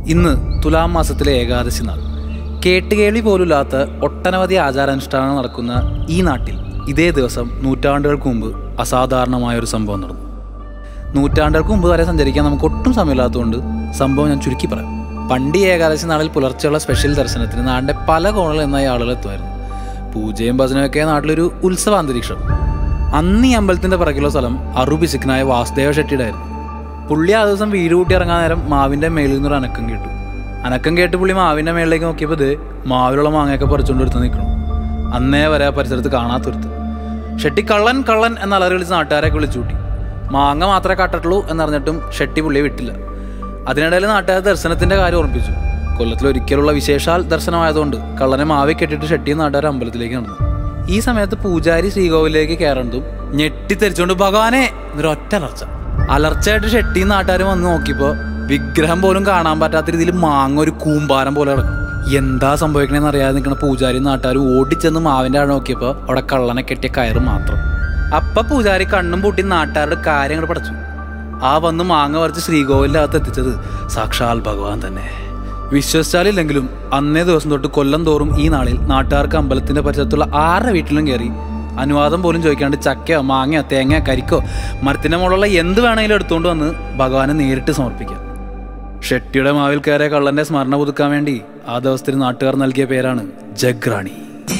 ഇന്ന് തുലാം മാസത്തിലെ ഏകാദശി നാൾ കേട്ടുകേൾവി പോലുമില്ലാത്ത ഒട്ടനവധി ആചാരാനുഷ്ഠാനങ്ങൾ നടക്കുന്ന ഈ നാട്ടിൽ ഇതേ ദിവസം നൂറ്റാണ്ടുകൾക്ക് മുമ്പ് അസാധാരണമായൊരു സംഭവം നടന്നു നൂറ്റാണ്ടുകൾക്ക് മുമ്പ് വരെ സഞ്ചരിക്കാൻ നമുക്ക് ഒട്ടും സമയമില്ലാത്തതുകൊണ്ട് സംഭവം ഞാൻ ചുരുക്കി പറയാം പണ്ട് ഈ ഏകാദശി നാളിൽ പുലർച്ചെയുള്ള സ്പെഷ്യൽ ദർശനത്തിന് നാടിൻ്റെ പല കോണുകളിൽ നിന്നായി ആളുകൾ എത്തുമായിരുന്നു പൂജയും ഭജനയൊക്കെ നാട്ടിലൊരു ഉത്സവാന്തരീക്ഷം അന്ന് ഈ അമ്പലത്തിൻ്റെ പിറകിലുള്ള സ്ഥലം അറുപിശുക്കനായ വാസുദേവ ഷെട്ടിയുടെ ആയിരുന്നു പുള്ളി ആ ദിവസം വീട് കൂട്ടി ഇറങ്ങാൻ നേരം മാവിൻ്റെ മേളിൽ നിന്നൊരു അനക്കം കേട്ടു അനക്കം കേട്ട് പുള്ളി മാവിൻ്റെ മേളിലേക്ക് നോക്കിയപ്പോൾ ഇത് മാവിലുള്ള മാങ്ങയൊക്കെ പറിച്ചുകൊണ്ട് എടുത്ത് നിൽക്കണം അന്നേ വരെ ആ പരിസരത്ത് കാണാത്തൊരുത്ത് ഷെട്ടി കള്ളൻ കള്ളൻ എന്ന അലറി വിളിച്ച് നാട്ടുകാരെയൊക്കെ വിളിച്ചു കൂട്ടി മാങ്ങ മാത്രമേ കാട്ടിട്ടുള്ളൂ എന്നറിഞ്ഞിട്ടും ഷെട്ടി പുള്ളിയെ വിട്ടില്ല അതിനിടയിൽ നാട്ടുകാർ ദർശനത്തിന്റെ കാര്യം ഓർമ്മിപ്പിച്ചു കൊല്ലത്തിൽ ഒരിക്കലുള്ള വിശേഷാൽ ദർശനമായതുകൊണ്ട് കള്ളനെ മാവി കെട്ടിട്ട് ഷെട്ടിയും നാട്ടുകാർ അമ്പലത്തിലേക്ക് നടന്നു ഈ സമയത്ത് പൂജാരി ശ്രീകോവിലേക്ക് കയറുന്നതും ഞെട്ടിത്തെരിച്ചുകൊണ്ട് ഭഗവാനെ എന്നൊരൊറ്റ അലർച്ച അലർച്ചയായിട്ട് ഷെട്ടിയും നാട്ടുകാരും വന്ന് നോക്കിയപ്പോൾ വിഗ്രഹം പോലും കാണാൻ പറ്റാത്ത രീതിയിൽ മാങ്ങ ഒരു കൂമ്പാരം പോലെ കിടക്കും എന്താ സംഭവിക്കണേന്ന് അറിയാതെ നിൽക്കുന്ന പൂജാരിയും നാട്ടുകാരും ഓടിച്ചെന്ന് മാവിന്റെ ആഴം നോക്കിയപ്പോൾ അവിടെ കള്ളനെ കെട്ടിയ കയറ് മാത്രം അപ്പൊ പൂജാരി കണ്ണും പൂട്ടി നാട്ടുകാരുടെ കാര്യങ്ങൾ പഠിച്ചു ആ വന്ന് മാങ്ങ പറിച്ച് ശ്രീകോവിലിന്റെ അകത്ത് എത്തിച്ചത് സാക്ഷാൽ ഭഗവാൻ തന്നെ വിശ്വസിച്ചാലില്ലെങ്കിലും അന്നേ ദിവസം തൊട്ട് കൊല്ലം തോറും ഈ നാളിൽ നാട്ടുകാർക്ക് അമ്പലത്തിന്റെ പരിസരത്തുള്ള ആരുടെ വീട്ടിലും കയറി അനുവാദം പോലും ചോദിക്കാണ്ട് ചക്കയോ മാങ്ങയോ തേങ്ങയോ കരിക്കോ മരത്തിന്റെ മുകളിലുള്ള എന്ത് വേണമെങ്കിലും എടുത്തുകൊണ്ട് വന്ന് ഭഗവാനെ നേരിട്ട് സമർപ്പിക്കാം ഷെട്ടിയുടെ മാവിൽ കയറിയ കള്ളന്റെ സ്മരണ പുതുക്കാൻ വേണ്ടി ആ ദിവസത്തിൽ നാട്ടുകാർ നൽകിയ പേരാണ് ജഗ്രാണി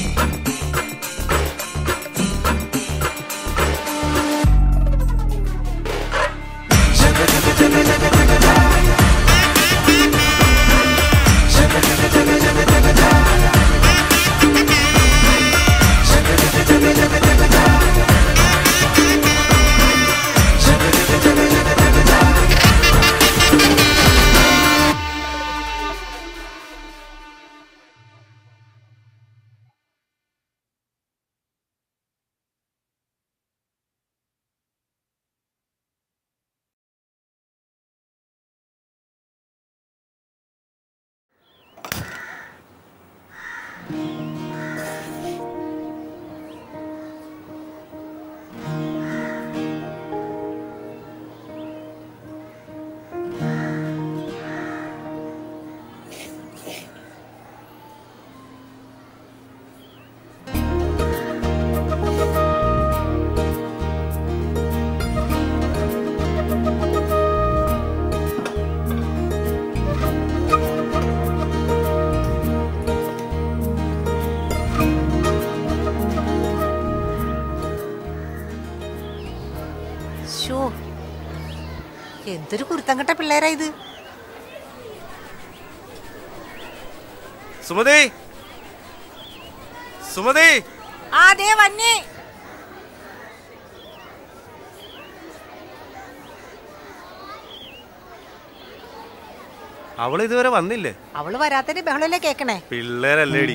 ശോ എന്തൊരു കുരുത്തം കെട്ട പിള്ളേരാ ഇത് സുമതി സുമതി അതേ വന്നേ അവൾ ഇതുവരെ വന്നില്ലേ അവള് വരാത്തതിന്റെ ബഹളല്ലേ കേക്കണേ പിള്ളേരല്ലേടി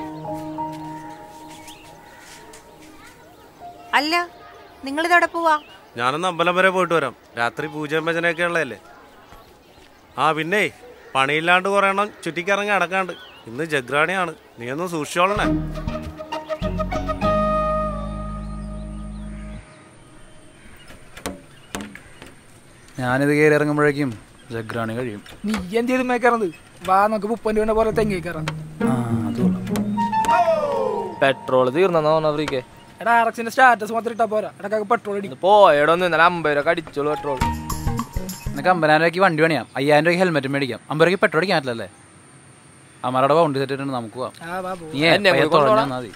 അല്ല നിങ്ങൾ ഇതവിടെ പോവാ ഞാനൊന്ന് അമ്പലം വരെ പോയിട്ട് വരാം രാത്രി പൂജയും ഭജനയൊക്കെ ഉള്ളതല്ലേ ആ പിന്നെ പണിയില്ലാണ്ട് കുറേ എണ്ണം ചുറ്റിക്കിറങ്ങി അടക്കാണ്ട് ഇന്ന് ജഗ്രാണിയാണ് നീ ഒന്ന് സൂക്ഷിച്ചോളണേ ഞാനിത് കയറി ഇറങ്ങുമ്പോഴേക്കും ജഗ്രാണി കഴിയും നീ എന്ത് ചെയ്ത് മേക്കറത് വാ നമുക്ക് മുപ്പത് രൂപ പോലെ തെങ്ങി കയറാം ആ അതുകൊള്ളാം പെട്രോൾ തീർന്നെന്നാ തോന്നുന്നു ഫ്രീക്ക് എടാ ആർഎക്സിന്റെ സ്റ്റാറ്റസ് മാത്രം ഇട്ടാ പോരാ ഇടക്കൊക്കെ പെട്രോൾ അടിക്കും പോയടൊന്ന് ഇന്നലെ അമ്പത് രൂപ അടിച്ചോളൂ പെട്രോൾ നിനക്ക് അമ്പതിനായിരം രൂപയ്ക്ക് വണ്ടി പണിയാം അയ്യായിരം രൂപയ്ക്ക് ഹെൽമെറ്റ് മേടിക്കാം അമ്പത് രൂപയ്ക്ക് പെട്രോൾ അടിക്കാൻ പറ്റില്ലല്ലേ അമ്മയുടെ ബൗണ്ടി സെറ്റ് ഇട്ടുണ്ട് നമുക്ക് പോവാം ആ വാ പോ നീ എന്നെ കൂടി പയ്യെ തുഴഞ്ഞാ കൊണ്ടുപോടാ. മതി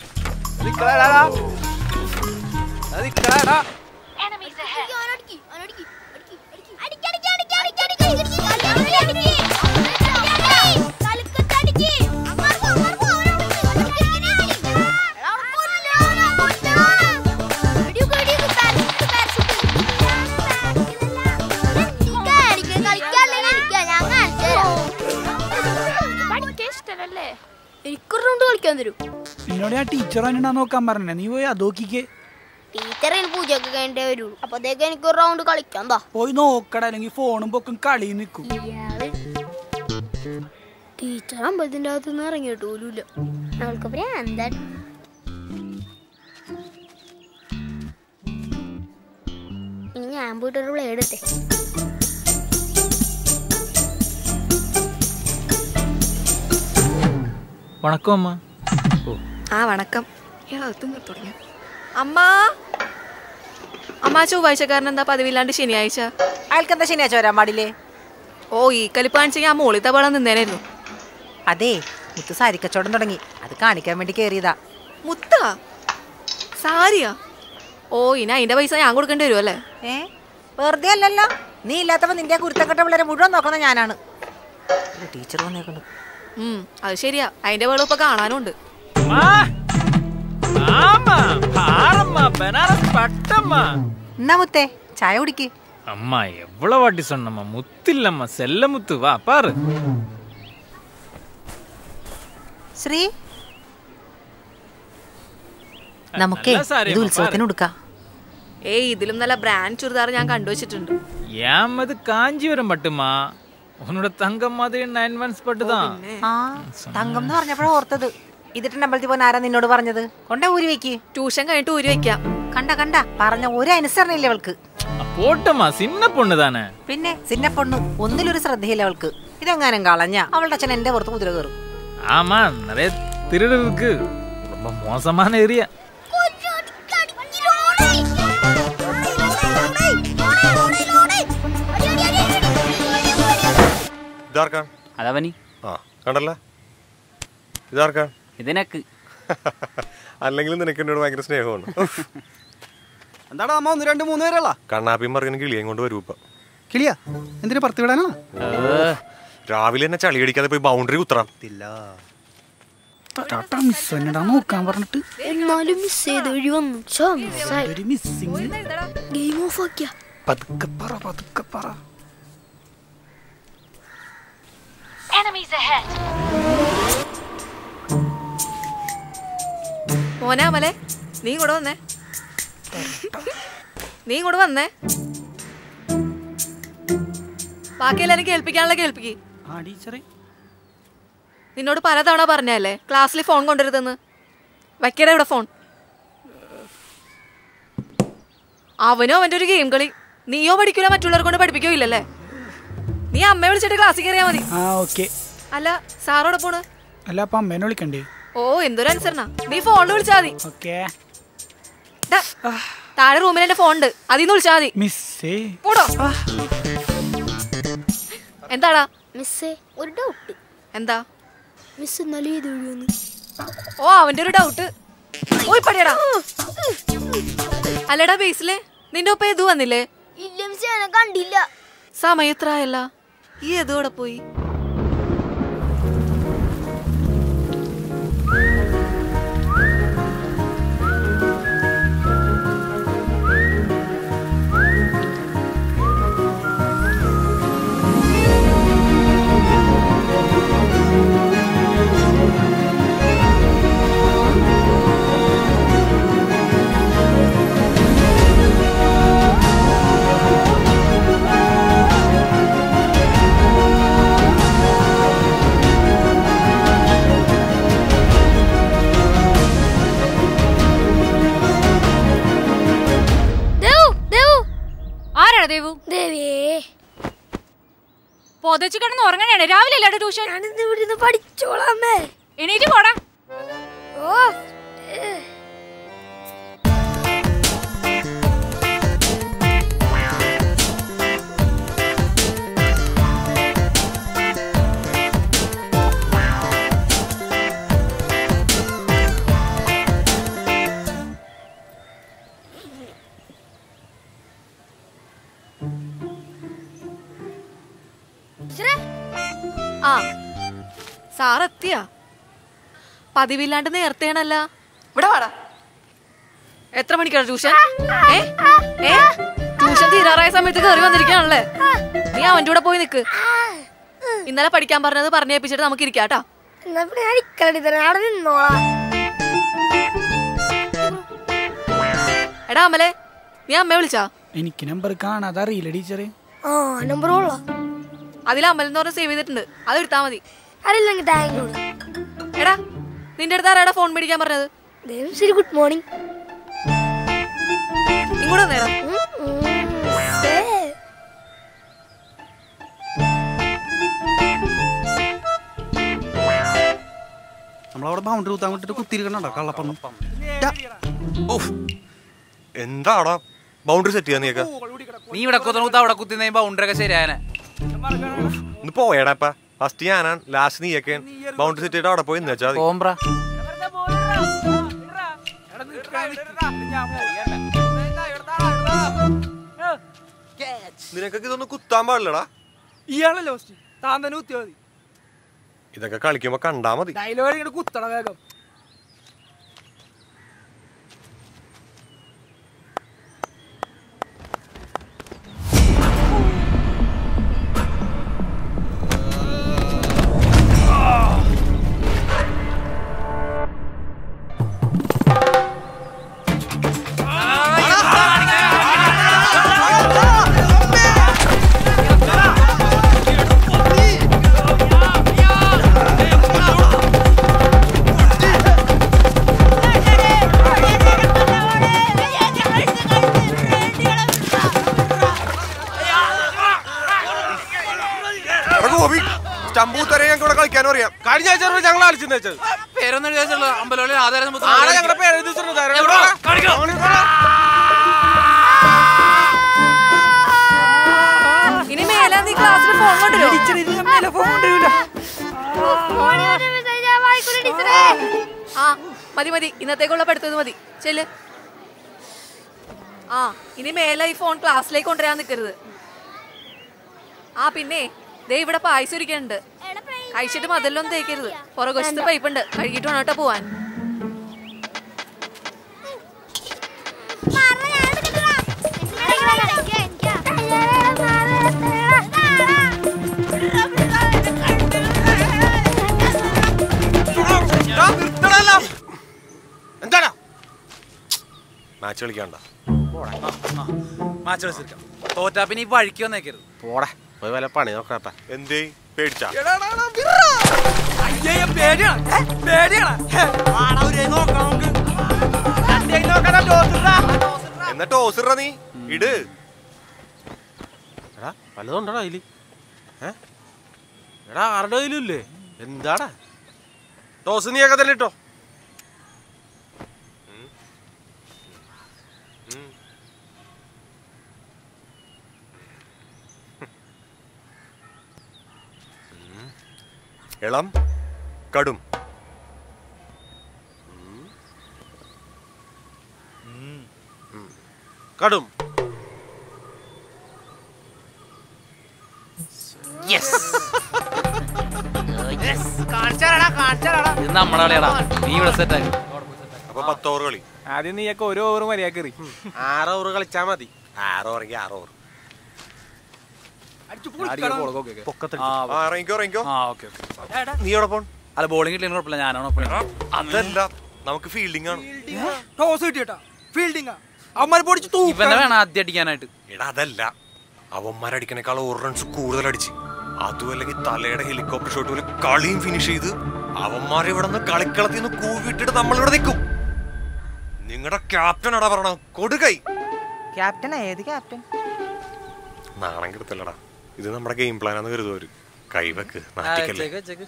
എനിക്കൊരു റൗണ്ട് കളിക്കാൻ തരും നിന്നോട് ഞാൻ ടീച്ചർ അതിനുണ്ടാ നോക്കാൻ പറഞ്ഞേ നീ പോയി അതോക്കിക്ക് ടീച്ചറിന് പൂജയൊക്കെ കഴിഞ്ഞേ വരുള്ളൂ അപ്പത്തേക്ക് എനിക്ക് ഒരു റൗണ്ട് കളിക്കാൻ താ പോയി നോക്കട അല്ലെങ്കിൽ ഫോണും പൊക്കും കളി നിൽക്കും ഇയാള് ടീച്ചർ അമ്പലത്തിന്റെ അകത്തുനിന്ന് ഇറങ്ങിയിട്ട് പോലുമില്ല അവൾക്ക് ഭ്രാന്താ ഇനി ഞാൻ പോയിട്ടൊരു ബ്ലേഡ് ഇട്ടെ വണക്കം അമ്മ ആ വണക്കം ഇയാളത്തും തുടങ്ങി അമ്മ അമ്മ ചൊവ്വാഴ്ചക്കാരൻ എന്താ പതിവില്ലാണ്ട് ശനിയാഴ്ച അയാൾക്ക് എന്താ ശനിയാഴ്ച വരാൻ പാടില്ലേ ഓ ഈ കലിപ്പ് കാണിച്ചെങ്കിൽ ആ മോളിത്തെ ബളം നിന്നേനായിരുന്നു അതെ മുത്ത് സാരി കച്ചവടം തുടങ്ങി അത് കാണിക്കാൻ വേണ്ടി കയറിയതാ മുത്ത സാരിയാ ഓ ഇനി അതിന്റെ പൈസ ഞാൻ കൊടുക്കേണ്ടി വരും അല്ലേ ഏ വെറുതെ അല്ലല്ലോ നീ ഇല്ലാത്തപ്പോ നിന്റെ കുരുത്തക്കെട്ട പിള്ളേരെ മുഴുവൻ നോക്കുന്നത് ഞാനാണ് ടീച്ചർ വന്നേക്കുന്നു ഉം അത് ശരിയാ അതിന്റെ വേളം ഇപ്പൊ കാണാനും ഉണ്ട് എന്നാ മുത്തേ ചായ കുടിക്ക് அம்மா எவ்வளவு வாட்டி சொன்னம்மா முத்து இல்லம்மா செல்ல முத்து வா பாரு ശ്രീ നമുക്കേ നല്ല സാരി ഇത് അമ്മ, ഉത്സവത്തിന് കൊടുക്കാം ഏയ് ഇതിലും നല്ല ബ്രാൻഡ് ചുരിദാർ ഞാൻ കണ്ടുവച്ചിട്ടുണ്ട് ஏன் அது காஞ்சிபுரம் பட்டுமா உன்னோட தங்கம் மாதிரி நைன் மந்த்ஸ் பட்டு தான் ആ തങ്കം എന്ന് പറഞ്ഞപ്പോഴാ ഓർത്തത് ഇതിട്ട് അമ്പലത്തിൽ പോകാൻ ആരാ നിന്നോട് പറഞ്ഞത് കൊണ്ട ഊരി വെക്ക് ട്യൂഷൻ കഴിഞ്ഞിട്ട് ഊരി വെക്കാം കണ്ട കണ്ട പറഞ്ഞ ഒരു അനുസരണയില്ല അവൾക്ക് போட்டம்மா சின்ன பொண்ணு தானே പിന്നെ സിന്നപ്പൊണ്ണു ഒന്നിലൊരു ശ്രദ്ധയില്ല അവൾക്ക് ഇതെങ്ങാനും കളഞ്ഞ അവളുടെ അച്ഛൻ എന്റെ പുറത്ത് കുതിര കയറും ஆமா நிறைய திருடு இருக்கு ரொம்ப மோசமான ஏரியா ഇതാർക്കാ അതവനി ആ കണ്ടല്ല ഇതാർക്കാ ഇതിനക്ക് അല്ലെങ്കിൽ നിനക്ക് എന്നോട് ഭയങ്കര സ്നേഹമാണ് എന്താടാ അമ്മ ഒന്ന് രണ്ട് മൂന്ന് പേരല്ല കണ്ണാപ്പിയും പറഞ്ഞ കിളിയും കൊണ്ട് വരൂ ഇപ്പൊ കിളിയാ എന്തിനു പറത്തി വിടാനാ രാവിലെ തന്നെ ചളി അടിക്കാതെ പോയി ബൗണ്ടറി കുത്തറാം മിസ് എന്നടാ നോക്കാൻ പറഞ്ഞിട്ട് എന്നാലും മിസ് ചെയ്ത് വഴി വന്നു ചോ മിസ്സായി ഒരു മിസ്സിങ് ഗെയിം ഓഫ് ആക്കിയ പതുക്കെ പറ പതുക്കെ പറ മോനെ അമലെ നീ കൂടെ വന്നേ നീ കൂടെ വന്നേ ബാക്കി എല്ലാരും കേൾപ്പിക്കാനുള്ള കേൾപ്പിക്ക് ആ ടീച്ചറെ നിന്നോട് പലതവണ പറഞ്ഞല്ലേ ക്ലാസ്സിൽ ഫോൺ കൊണ്ടുവരുതെന്ന് വയ്ക്കട ഇവിടെ ഫോൺ അവനോ അവന്റെ ഒരു ഗെയിം കളി നീയോ പഠിക്കൂല മറ്റുള്ളവരെ കൊണ്ട് പഠിപ്പിക്കോ ഇല്ലല്ലേ നീ അമ്മയെ വിളിച്ചിട്ട് ക്ലാസ്സിൽ കയറിയാ മതി ആ ഓക്കെ അല്ല സാറോടെ പോണ് അല്ല അപ്പൊ അമ്മേനെ വിളിക്കണ്ടേ ഓ എന്തൊരു അനുസരണ നീ ഫോണിൽ വിളിച്ചാ മതി ഓക്കെ ദാ, താഴെ റൂമിൽ എന്റെ ഫോൺ ഉണ്ട് അതിന്ന് വിളിച്ചാ മതി മിസ്സേ പോടോ എന്താടാ മിസ്സേ ഒരു ഡൗട്ട് എന്താ മിസ് ഇന്നലെ ചെയ്ത് വഴിയൊന്ന് ഓ അവന്റെ ഒരു ഡൗട്ട് ഓയ് പടിയടാ അല്ലടാ ബേസിലെ നിന്റെ ഒപ്പം എതു വന്നില്ലേ ഇല്ല മിസ് ഞാൻ കണ്ടില്ല സമയം എത്ര ആയല്ല ഈ എതോടെ പോയി ദേവു ദേവു ആരാടാ ദേവു ദേവിയേ പൊതച്ചു കിടന്ന് ഉറങ്ങണേ രാവിലെ അല്ലാടെ ട്യൂഷൻ ഞാനിന്ന് ഇവിടെ നിന്ന് പഠിച്ചോളാമേ എണീറ്റ് പോടാ ഓ ഏ. ടീച്ചറേ, ആ സാർ എത്തിയാ പതിവില്ലാണ്ട് നേരത്തെയാണല്ല ഇവിടെ വാടാ എത്ര മണിക്കാണ് ട്യൂഷൻ ഏ ഏ ട്യൂഷൻ തീരാറായ സമയത്ത് കയറി വന്നിരിക്കുകയാണല്ലേ നീ അവന്റെ കൂടെ പോയി നിക്ക് ഇന്നലെ പഠിക്കാൻ പറഞ്ഞത് പറഞ്ഞേപ്പിച്ചിട്ട് നമുക്ക് ഇരിക്കാട്ടാ എന്നാ പിന്നെ ഞാൻ ഇക്കളടി തരാം അവിടെ നിന്നോളാം എടാ അമ്മലെ നീ അമ്മയെ വിളിച്ചാ എനിക്ക് നമ്പർ കാണാതെ അറിയില്ല ടീച്ചറെ ആ നമ്പർ കൊള്ളാം അതിൽ അമൽ എന്ന് പറഞ്ഞ് സേവ് ചെയ്തിട്ടുണ്ട് അത് എടുത്താ മതി അറിയില്ലെങ്കിൽ താങ്ക് എടാ നിന്റെ അടുത്ത് ആരാടാ ഫോൺ മേടിക്കാൻ പറഞ്ഞത് ദേവം ശരി ഗുഡ് മോർണിംഗ് ഇങ്ങോട്ട് വന്നേടാ നമ്മളവിടെ ബൗണ്ടറി കുത്താൻ വിട്ടിട്ട് കുത്തിയിരിക്കണോ കള്ളപ്പന്നു ഓഫ് എന്താടാ ബൗണ്ടറി സെറ്റ് ചെയ്യാൻ നീക്ക നീ ഇവിടെ കുത്തണ കുത്ത അവിടെ കുത്തി ബൗണ്ടറി ഒക്കെ ശരിയാനെ ഒന്ന് പോയേടാ ഫസ്റ്റ് ഞാനാണ് ലാസ്റ്റ് നീയൊക്കെ ബൗണ്ടറി സെറ്റ് ചെയ്തിട്ട് അവിടെ പോയി നിന്ന് വെച്ചാൽ ഓംബ്ര നിനക്കൊക്കെ ഇതൊന്നും കുത്താൻ പാടില്ലടാ ഇയാളല്ലേ ഫസ്റ്റ് താൻ തന്നെ കുത്തിയാ മതി ഇതൊക്കെ കളിക്കുമ്പോ കണ്ടാ മതി ഡയലോഗ് ഇങ്ങോട്ട് കുത്തട വേഗം എടാ ഗോപി സ്റ്റമ്പൂത്തരെ ഞങ്ങൾക്ക് ഇവിടെ കളിക്കാനും അറിയാം കഴിഞ്ഞ ആഴ്ച ഞങ്ങൾ കളിച്ചെന്ന് വെച്ചത് പേരൊന്നും എഴുതിയിട്ടുള്ള അമ്പലവള്ളി ആധാരം ആരാ ഞങ്ങളുടെ പേര് എഴുതി വെച്ചിട്ടുണ്ട്? ആരാ ഇവിടെ? ഇനി മേലെ നീ ക്ലാസ്സിൽ ഫോൺ കൊണ്ടുവരും ഫോൺ കൊണ്ടുവരില്ല ആ മതി മതി ഇന്നത്തേക്കുള്ള പഠിത്തത് മതി ചെല്ല് ആ ഇനി മേലെ ഈ ഫോൺ ക്ലാസ്സിലേക്ക് കൊണ്ടുവരാൻ നിൽക്കരുത് ആ പിന്നെ ദേ ഇവിടെ പായസം ഇരിക്കുന്നുണ്ട് കഴിച്ചിട്ട് മതിലൊന്നും തേക്കരുത് പുറകുവശത്ത് പൈപ്പുണ്ട് കഴുകിയിട്ട് വേണം കേട്ടോ പോവാൻ എന്താടാ മാച്ച് കളിക്കണ്ട മാച്ച് കളിച്ചിരിക്കാം തോറ്റാ പിന്നെ ഈ വഴിക്ക് വന്നേക്കരുത് പോടെ പോയി വല്ല പണി നോക്കട്ടെ എന്തേ പേടിച്ചാ പേടിയാണ് ഏ? പേടിയാണ് ഹേ. എന്നിട്ട് ഓസിറ നീ ഇട് എടാ വല്ലതും ഉണ്ടോടാ അതില് ഏ എടാ ആരുടെ കയ്യിലും ഇല്ലേ എന്താടാ ടോസ് നീയൊക്കെ തന്നെ ഇട്ടോ ഇളം കടും കടും ഇത് നമ്മളെ കളിയാടാ നീ ഇവിടെ സെറ്റാക്കി അപ്പൊ പത്ത് ഓവർ കളി ആദ്യം നീയൊക്കെ ഓരോ ഓവർ മര്യാദ ആറ് ഓവർ കളിച്ചാ മതി ആറ് ഓവറെങ്കിൽ ആറ് ഓവർ അടിച്ചു പൊളിക്കണം. ആ ആ ഇറങ്ങിക്കോ ഇറങ്ങിക്കോ ആ ഓക്കെ ഓക്കെ നീ എവിടെ പോൺ അല്ല ബോളിംഗ് കിട്ടിയ കുഴപ്പമില്ല ഞാനാണ് ഒപ്പം അതല്ല നമുക്ക് ഫീൽഡിംഗ് ആണ് ടോസ് കിട്ടിയട്ടാ ഫീൽഡിങ്ങാ അവന്മാർ പൊടിച്ച് ഇവനെ തൂക്കണം വേണം ആദ്യം അടിക്കാനായിട്ട് എടാ അതല്ല അവന്മാരടിക്കണേക്കാൾ ഒരു റൺസ് കൂടുതൽ അടിച്ച് അതും അല്ലെങ്കിൽ തലയുടെ ഹെലികോപ്റ്റർ ഷോട്ട് പോലെ കളിയും ഫിനിഷ് ചെയ്ത് അവന്മാരെ ഇവിടെ നിന്ന് കളിക്കളത്തിൽ നിന്ന് കൂവിട്ടിട്ട് നമ്മളിവിടെ നിൽക്കും നിങ്ങളുടെ ക്യാപ്റ്റൻ ആടാ പറയണ കൊടുകൈ ക്യാപ്റ്റൻ ഏത് ക്യാപ്റ്റൻ നാണം കെടുത്തല്ലടാ ഇത് നമ്മുടെ ഗെയിം പ്ലാൻ ആണെന്ന് കരുതുവര് കൈവെക്ക് നാട്ടിക്കല്ലേ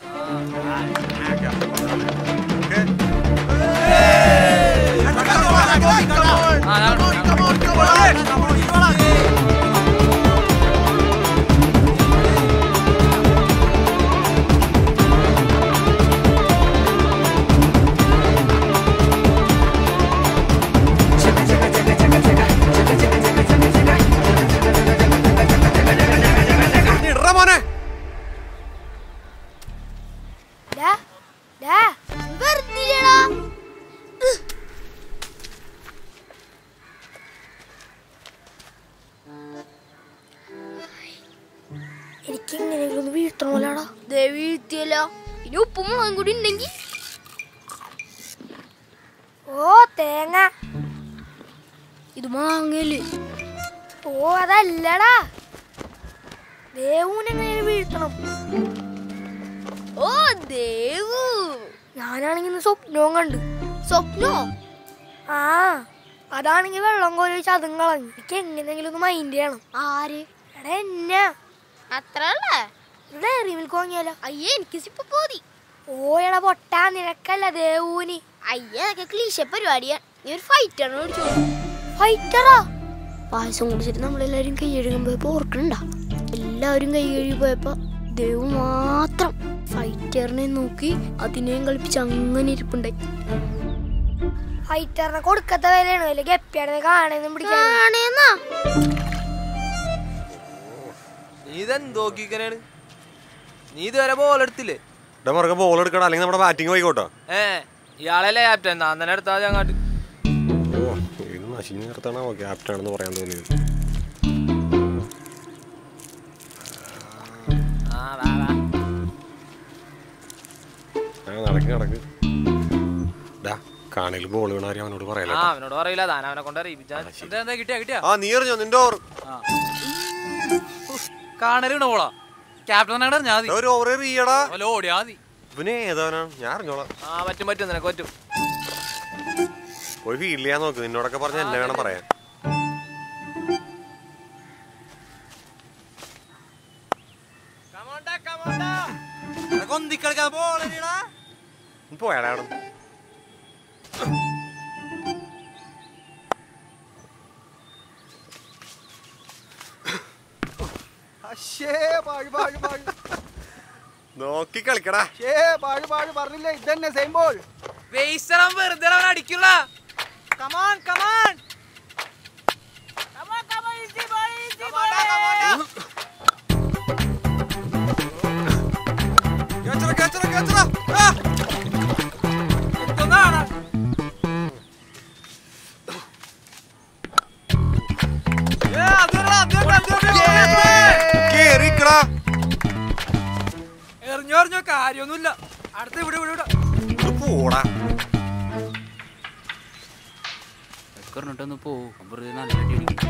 ഇടറാ മോനെ വെറുതെ എനിക്ക് എങ്ങനെയെങ്കിലും ഒന്ന് വീഴ്ത്തണമല്ലോടാ ദേ വീഴ്ത്തിയല്ല ഇനി ഉപ്പും മുളകും കൂടി ഉണ്ടെങ്കിൽ ഓ തേങ്ങ ഇത് മാങ്ങല് ഓ അതല്ലടാ ദേവൂനെങ്ങനെ വീഴ്ത്തണം ഓ ദേവു ഞാനാണെങ്കിൽ ഇന്ന് സ്വപ്നവും കണ്ട് സ്വപ്നോ ആ അതാണെങ്കിൽ വെള്ളം കോരി വെച്ച് അതും കളഞ്ഞു എനിക്ക് എങ്ങനെയെങ്കിലും ഒന്ന് മൈൻഡ് ചെയ്യണം ആര് എടാ എന്നാ അത്ര ഡയറി മിൽക്ക് വാങ്ങിയാലോ അയ്യേ എനിക്ക് ഇപ്പൊ പോതി ഓയട പൊട്ടാ നിനക്കല്ല ദേവൂനി അയ്യ അതൊക്കെ ക്ലീശ പരിപാടിയാ നീ ഒരു ഫൈറ്ററിനെ വിളിച്ചു ഫൈറ്ററാ പായസം കുടിച്ചിട്ട് നമ്മളെല്ലാരും കൈ കഴുകാൻ പോയപ്പോ ഓർക്കണ്ട എല്ലാവരും കൈ കഴുകി പോയപ്പോ ദേവു മാത്രം ഫൈറ്ററിനെ നോക്കി അതിനെയും കളിപ്പിച്ച് അങ്ങനെ ഇരിപ്പുണ്ടായി ഫൈറ്ററിനെ കൊടുക്കത്ത വിലയാണ് വല്ല ഗപ്പിയാണെന്ന് കാണുന്ന പിടിക്കാണെന്നാ നീ ഇതെന്തോക്കിക്കനാണ് നീ ഇതുവരെ ബോൾ എടുത്തില്ലേ ഇവിടെ മറുക ബോൾ എടുക്കണം അല്ലെങ്കിൽ നമ്മുടെ ബാറ്റിംഗ് പോയിക്കോട്ടോ ഏ ഇയാളല്ലേ ക്യാപ്റ്റൻ ഞാൻ തന്നെ എടുത്താൽ മതി അങ്ങോട്ട് ഓ ഇത് നശിഞ്ഞ് നിർത്തണോ ക്യാപ്റ്റൻ ആണെന്ന് പറയാൻ തോന്നിയത് ആ വാ വാ ആ നടക്ക് നടക്ക് ഡാ കാണിൽ ബോൾ വീണ കാര്യം അവനോട് ആ പറയാലോ അവനോട് പറയില്ല താൻ അവനെ കൊണ്ട് അറിയിപ്പിച്ചാ എന്താ എന്താ കിട്ടിയാ കിട്ടിയാ ആ നീ എറിഞ്ഞോ നിന്റെ ഓവർ കാണലുണ്ടോ പോളാ ക്യാപ്റ്റൻ ഞാൻ മതി ഒരു ഓവർ എറിയടാ വല്ല ഓടിയാ മതി ഇവനെ ഏതാനാണ് ഞാൻ അറിഞ്ഞോളാം ആ പറ്റും പറ്റും നിനക്ക് പറ്റും പോയി ഫീൽ ചെയ്യാൻ നോക്ക് നിന്നോടൊക്കെ പറഞ്ഞ എന്നെ വേണം പറയാൻ കൊന്തിക്കളിക്കാതെ ബോൾ നീ പോയാടാ അവിടെ നിന്ന്. അശ്ശേ പാഴ് പാഴ് പാഴ് നോക്കി കളിക്കടാ ഷേ പാഴ് പാഴ് പറഞ്ഞില്ലേ ഇതന്നെ സെയിം ബോൾ വെയിസറം വെറുതെ അവൻ അടിക്കില്ല കമാൻ കമാൻ കേറിക്കടാ എറിഞ്ഞോ എറിഞ്ഞോ കാര്യമൊന്നുമില്ല അടുത്ത് ഇവിടെ ഇവിടെ ഇവിടെ ഇത് പോടാ പറഞ്ഞിട്ടൊന്ന് പോകും വെറുതെ നല്ല അടി അടിക്കും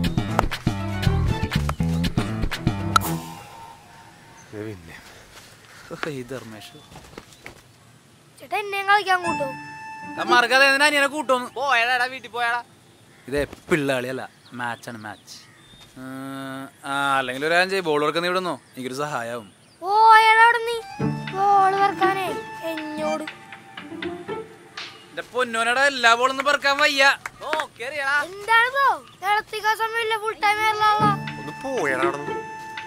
പിന്നെ ഈ ധർമ്മേഷ് ചേട്ടാ എന്നെയും കളിക്കാൻ കൂട്ടോ മറക്കാതെ എന്തിനാ അനിയനെ കൂട്ടോന്ന് പോയാടാ വീട്ടിൽ പോയാടാ ഇത് പിള്ള കളിയല്ല മാച്ചാണ് മാച്ച് ആ അല്ലെങ്കിൽ ഒരു കാര്യം ചെയ്യും ബോൾ കൊടുക്കുന്ന ഇവിടെ നിന്നോ എനിക്കൊരു സഹായമാവും ഓ അയാളവിടെ നീ ബോള് പറക്കാനേ എന്നോട് എന്റെ പൊന്നോനടാ എല്ലാ ബോളൊന്നും പറക്കാൻ വയ്യ എന്താണ് ബ്രോ തിളത്തിക്കാൻ സമയമില്ല ഫുൾ ടൈം വരലാളാ ഒന്ന് പോയടാ അവിടെ നിന്ന്.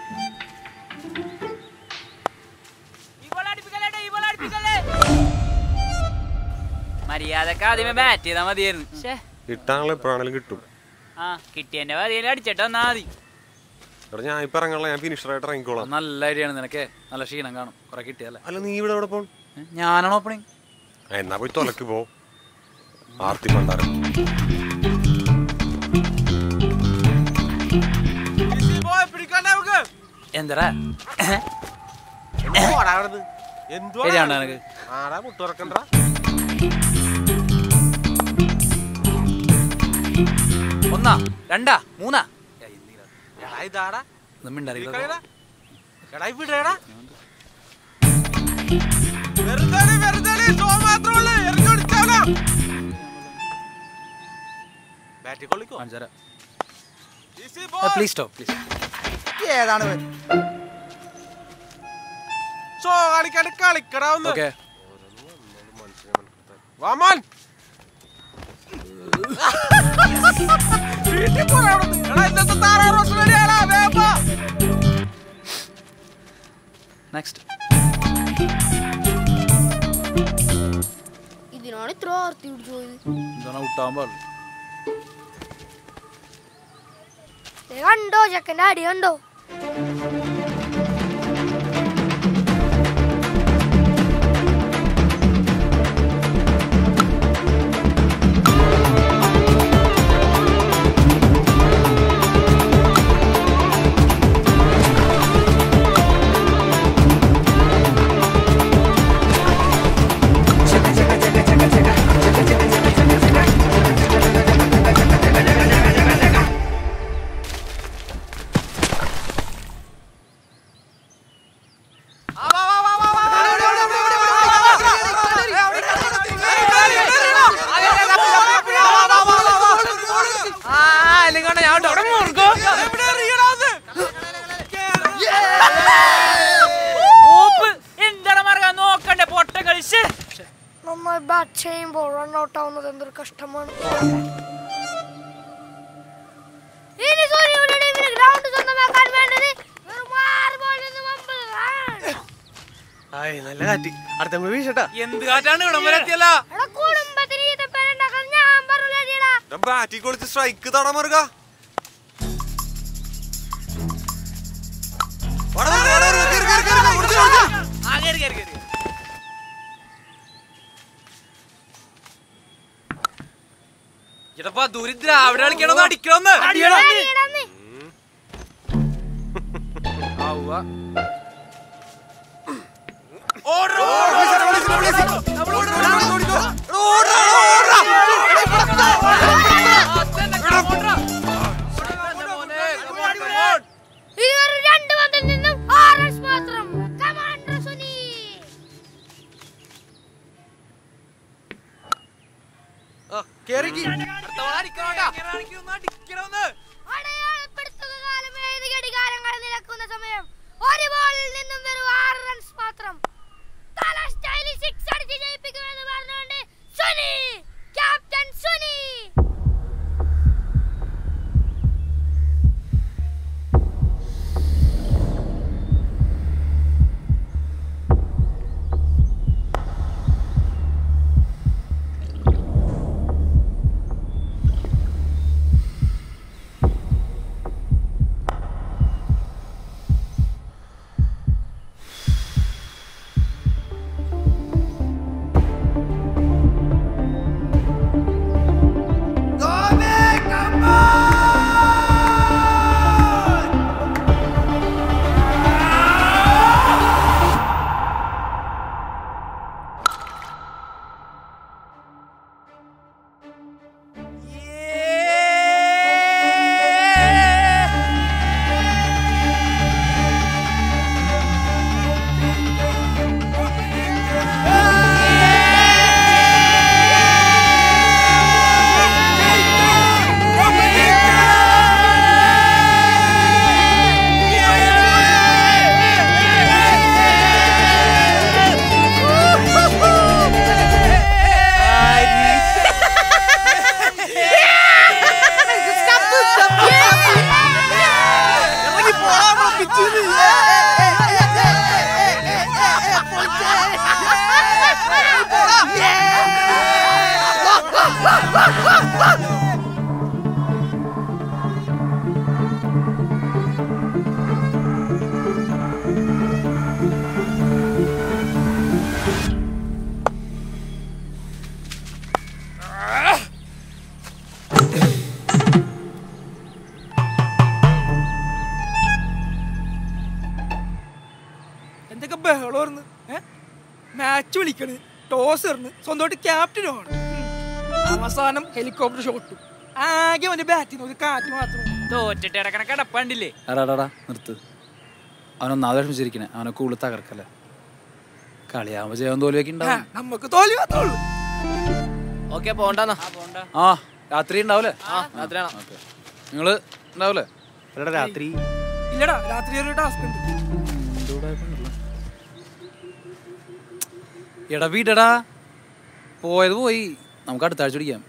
മര്യാദക്ക് ആദ്യമേ ബാറ്റ് ചെയ്താൽ മതിയായിരുന്നു ഷേ കിട്ടാനുള്ള എപ്പോഴാണെങ്കിലും കിട്ടും ആ കിട്ടിയതിന്റെ പതിയിൽ അടിച്ചിട്ട് വന്നാ മതി എടാ ഞാൻ ഇപ്പൊ ഇറങ്ങാനുള്ള ഞാൻ ഫിനിഷറായിട്ട് ഇറങ്ങിക്കോളാം നല്ല ഐഡിയ ആണ് നിനക്ക് നല്ല ക്ഷീണം കാണും കുറെ കിട്ടിയല്ലേ അല്ല നീ ഇവിടെ എവിടെ പോൺ ഞാനാണ് ഓപ്പണിങ് എന്നാ പോയി തൊലക്ക് പോ ആർത്തി പണ്ടാരം എന്തടാ ശരിയാണ്ടോ നിനക്ക് ആടാ മുട്ടുറക്കണ്ട ഒന്നാ രണ്ടാ മൂന്നാ എടാ ഇതാടാ ഒന്നും മിണ്ടാതിരിക്കടാ. എടാ ഇവിടെടാ വെറുതെ വെറുതെ ഷോ മാത്രമല്ല എറിഞ്ഞോടിച്ചാലോ ബാറ്റ് കൊള്ളിക്കോ കാണിച്ചു തരാം പ്ലീസ് സ്റ്റോപ്പ് പ്ലീസ് ഏതാണ് ഇവൻ? ഷോ കളിക്കാണ്ട് കളിക്കടാ ഒന്ന് ഓക്കെ വാമാൻ വീട്ടിൽ പോടാ അവിടുന്ന്. എടാ ഇന്നത്തെ താറാ റോസ് റെഡിയാടാ വേഗം പോ. നെക്സ്റ്റ് ഇതിനാണ് ഇത്ര ആർത്തി പിടിച്ചു പോയത് എന്താണ് ഔട്ടാവാൻ പാടില്ല ദേ കണ്ടോ ചെക്കൻ്റെ അടി കണ്ടോ കഷ്ടമാണ് ഇനി സോനിയുടെ ടീമിന് ഗ്രൗണ്ട് സ്വന്തമാക്കാൻ വേണ്ടത് വെറും ആറ് ബോളിന് മുമ്പ് ആയ് നല്ല കാറ്റ് അടുത്ത കൂടി വീശട്ടാ എന്ത് കാറ്റാണ് ഇവിടം വരെ എത്തിയല്ല എടാ കുടുംബത്തിന് ഈത്തപ്പേരുണ്ടാക്കാൻ ഞാൻ പറഞ്ഞില്ലടാ ബാറ്റി കൊളിച്ച് സ്ട്രൈക്ക് തടാ മറുക ആ കേറി കേറി കേറി എടപ്പാ ദുരിദ്ര അവിടെ കളിക്കണമെന്ന് അടിക്കണമെന്ന് ഇനി വെറും രണ്ട് പന്തിൽ നിന്നും ആറ് റൺസ് മാത്രം കമാൻഡർ സുനി അടയാളപ്പെടുത്തുക കാലം ഏത് ഘടികാരങ്ങൾ നിലക്കുന്ന സമയം ഒരു ബോളിൽ നിന്നും വെറും ആറ് റൺസ് മാത്രം തല സ്റ്റൈലിൽ സിക്സ് അടിച്ച് ജയിപ്പിക്കുമെന്ന് പറഞ്ഞുകൊണ്ട് സുനി ക്യാപ്റ്റൻ സുനി എന്തൊക്കെ ബഹളമായിരുന്നു ഏ മാച്ച് വിളിക്കണ് ടോസ് എറിഞ്ഞ് സ്വന്തമായിട്ട് ക്യാപ്റ്റനും ആണ് അവസാനം ഹെലികോപ്റ്റർ ഷോട്ടും ആകെ അവന്റെ ബാറ്റിൽ നോക്കി കാറ്റ് മാത്രം തോറ്റിട്ട് കിടക്കണ കിടപ്പണ്ടില്ലേ അടാടാടാ നിർത്ത് അവനൊന്നാമത് വിഷമിച്ചിരിക്കണേ അവനെ കൂടുതൽ തകർക്കല്ല കളിയാവുമ്പോ ചെയ്യാൻ തോൽവിയൊക്കെ ഉണ്ടാവും നമുക്ക് തോൽവി മാത്രമേ ഉള്ളൂ ഓക്കെ പോണ്ടെന്നാ ആ രാത്രി ഉണ്ടാവൂലേ ആ രാത്രിയാണോ നിങ്ങള് ഉണ്ടാവൂലേ എടാ രാത്രി ഇല്ലടാ രാത്രി ഒരു ടാസ്ക് ഉണ്ട് എടാ വീടടാ പോയത് പോയി നമുക്ക് അടുത്ത ആഴ്ച പിടിക്കാം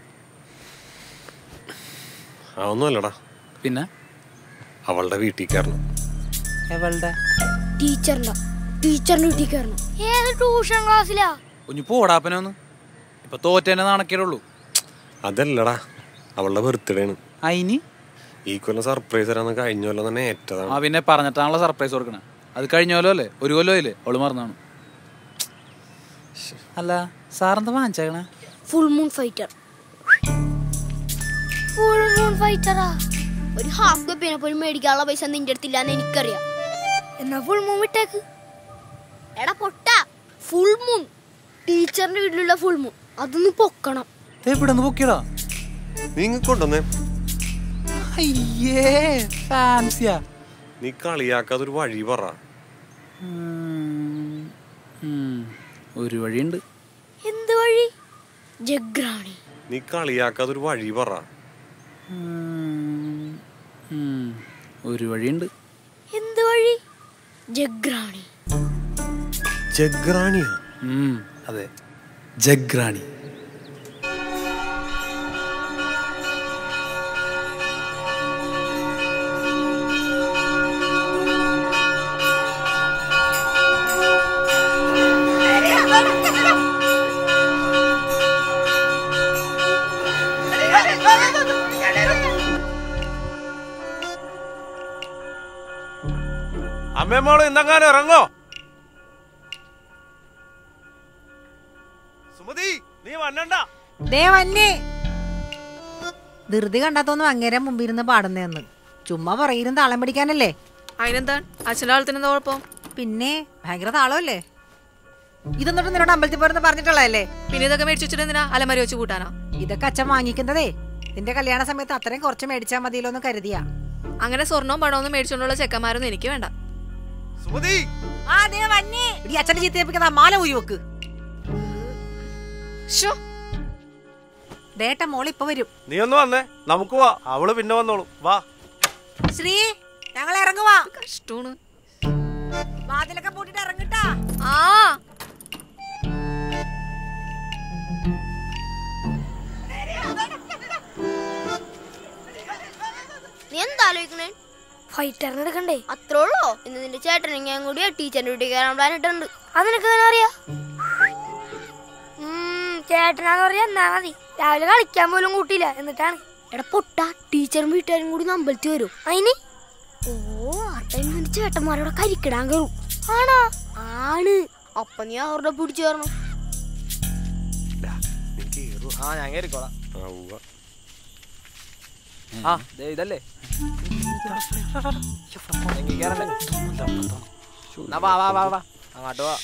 അതൊന്നുമല്ലടാ പിന്നെ അവളുടെ വീട്ടിൽ കയറണം എവളുടെ ടീച്ചറിന്റെ ടീച്ചറിന്റെ വീട്ടിൽ കയറണം ഏത് ട്യൂഷൻ ക്ലാസ്സിലാ കുഞ്ഞു പോടാപ്പനൊന്ന് ഇപ്പൊ തോറ്റേനെ നാണക്കേടുള്ളൂ അതല്ലടാ അവളുടെ ബർത്ത്ഡേ ആണ് അയിന് ഈ കൊല്ലം സർപ്രൈസ് തരാന്ന് കഴിഞ്ഞ കൊല്ലം തന്നെ ഏറ്റതാണ് ആ പിന്നെ പറഞ്ഞിട്ടാണല്ലോ സർപ്രൈസ് കൊടുക്കണേ അത് കഴിഞ്ഞ കൊല്ലം അല്ലേ ഒരു കൊല്ലം ഇല്ലേ അവള് മറന്നാണ് അല്ല സാറെന്താ വാങ്ങിച്ചേക്കണേ full moon fighter full moon ഫൈറ്ററാ ഒരു ഹാഫ് കപ്പിനെ പോലും മേടിക്കാനുള്ള പൈസ നിന്റെ അടുത്തില്ലാന്ന് എനിക്കറിയാം എന്നാ ഫുൾ മൂൺ വിട്ടേക്ക് എടാ പൊട്ട ഫുൾ മൂൺ ടീച്ചറിന്റെ വീട്ടിലുള്ള ഫുൾ മൂൺ അതൊന്ന് പൊക്കണം ഇവിടെ നിന്ന് പൊക്കിയടാ നീങ്ങ കൊണ്ടുവന്നേ അയ്യേ ഫാൻസിയാ നീ കളിയാക്കാതെ ഒരു വഴി പറ ഒരു വഴിയുണ്ട് എന്ത് വഴി ജഗ്രാണി നീ കളിയാക്കാതെ ഒരു വഴി പറ ഉം, ഒരു വഴിയുണ്ട് എന്ത് വഴി ജഗ്രാണി ജഗ്രാണിയാ ഉം, അതെ ജഗ്രാണി അമ്മേമോള് ഇന്നെങ്ങാനും ഇറങ്ങോ സുമതി നീ വന്നണ്ട ദേ വന്നേ ധൃതി കണ്ടാത്തൊന്നും അങ്ങേരെ മുമ്പിരുന്ന് പാടുന്നേന്ന് ചുമ്മാ പറയിരുന്ന് താളം പിടിക്കാനല്ലേ അതിനെന്താ അച്ഛൻ്റെ ആളത്തിനെന്താ കുഴപ്പം പിന്നെ ഭയങ്കര താളമല്ലേ ഇതൊന്നിട്ട് നിന്നോട് അമ്പലത്തിൽ പോരെന്ന് പറഞ്ഞിട്ടുള്ളതല്ലേ പിന്നെ ഇതൊക്കെ മേടിച്ചു വെച്ചിട്ട് എന്തിനാ അലമാരി വെച്ച് കൂട്ടാനാ ഇതൊക്കെ അച്ഛൻ വാങ്ങിക്കുന്നതേ നിന്റെ കല്യാണ സമയത്ത് അത്രയും കുറച്ച് മേടിച്ചാൽ മതിയല്ലോ എന്ന് കരുതിയാ അങ്ങനെ സ്വർണവും പണവും മേടിച്ചുകൊണ്ടുള്ള ചെക്കന്മാരൊന്നും എനിക്ക് വേണ്ട സുമതി ആ ദേ വന്നേ ഈ അച്ഛന്റെ ചീത്തയേപ്പിക്കുന്ന മാല ഊരി വെക്ക് ഷോ ദേട്ട മോൾ ഇപ്പൊ വരും നീ ഒന്ന് വന്നേ നമുക്ക് വാ അവള് പിന്നെ വന്നോളും വാ ശ്രീ ഞങ്ങൾ ഇറങ്ങുവാ കഷ്ടമാണ് വാതിലൊക്കെ പൂട്ടിട്ട് ഇറങ്ങിട്ടാ ആ നീ എന്താ ആലോചിക്കണേ ഫൈറ്ററിന് എടുക്കണ്ടേ അത്രേ ഉള്ളോ ഇന്ന് നിന്റെ ചേട്ടനും ഞാൻ കൂടി ടീച്ചറിന്റെ വീട്ടിൽ കയറാൻ പ്ലാൻ ഇട്ടുണ്ട് അത് നിനക്ക് എങ്ങനെ അറിയാ ചേട്ടനാന്ന് പറയാ എന്നാ മതി രാവിലെ കളിക്കാൻ പോലും കൂട്ടിയില്ല എന്നിട്ടാണ് എടാ പൊട്ട ടീച്ചറും വീട്ടുകാരും കൂടി അമ്പലത്തിൽ വരും അതിന് ഓ ആ ടൈം നിന്റെ ചേട്ടന്മാരോടെ കരിക്കിടാൻ കയറും ആണോ ആണ് അപ്പൊ നീ അവരുടെ പിടിച്ചു കയറണം ആ ഞാൻ കയറിക്കോളാം ആ ഉവ്വ. ആ ദേ ഇതല്ലേ എങ്കി കേറണ്ടേ എന്നാ വാ വാ വാ വാ അങ്ങോട്ട് വാ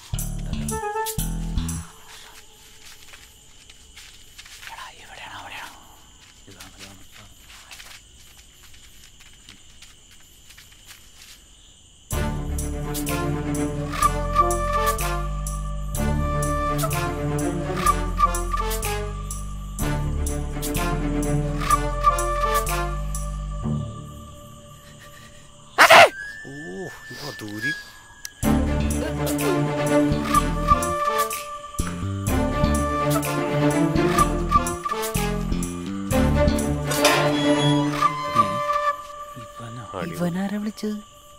ഓ ഈ മധൂരി ഇവനാരാ വിളിച്ചത്